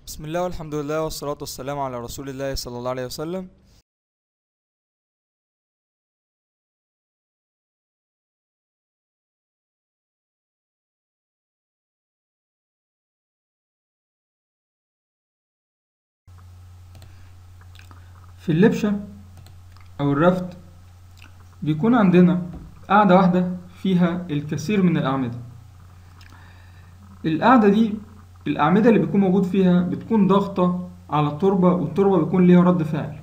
بسم الله والحمد لله والصلاة والسلام على رسول الله صلى الله عليه وسلم في اللبشة أو الرفد بيكون عندنا قاعدة واحدة فيها الكثير من الأعمدة القاعدة دي الأعمدة اللي بيكون موجود فيها بتكون ضاغطة على التربة والتربة بيكون ليها رد فعل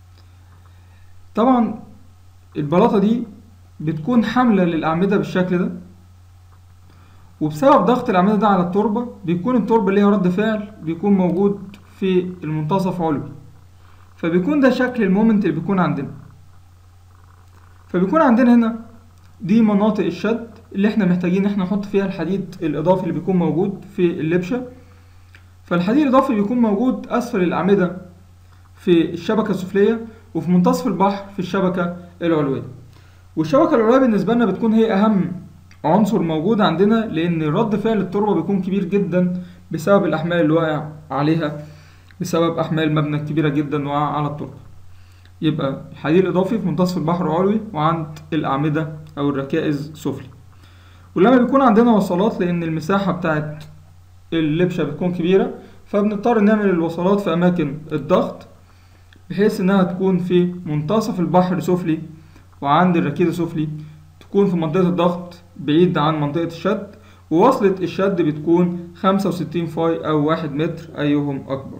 طبعا البلاطة دي بتكون حاملة للأعمدة بالشكل ده وبسبب ضغط الأعمدة ده على التربة بيكون التربة ليها رد فعل بيكون موجود في المنتصف علوي فبيكون ده شكل المومنت اللي بيكون عندنا فبيكون عندنا هنا دي مناطق الشد اللي احنا محتاجين ان احنا نحط فيها الحديد الاضافي اللي بيكون موجود في اللبشة فالحديد الاضافي بيكون موجود اسفل الاعمدة في الشبكة السفلية وفي منتصف البحر في الشبكة العلوية والشبكة العلوية بالنسبة لنا بتكون هي اهم عنصر موجود عندنا لان رد فعل التربة بيكون كبير جدا بسبب الاحمال اللي واقع عليها بسبب احمال مبنى كبيرة جدا واقعة على التربة يبقى الحديد الإضافي في منتصف البحر العلوي وعند الأعمدة أو الركائز سفلي ولما بيكون عندنا وصلات لأن المساحة بتاعت اللبشة بتكون كبيرة فبنضطر نعمل الوصلات في أماكن الضغط بحيث إنها تكون في منتصف البحر سفلي وعند الركيزة سفلي تكون في منطقة الضغط بعيد عن منطقة الشد ووصلة الشد بتكون خمسة وستين فاي أو واحد متر أيهم أكبر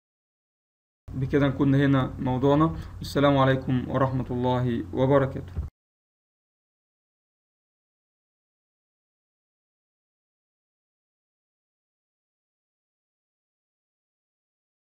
بكده نكون هنا موضوعنا والسلام عليكم ورحمة الله وبركاته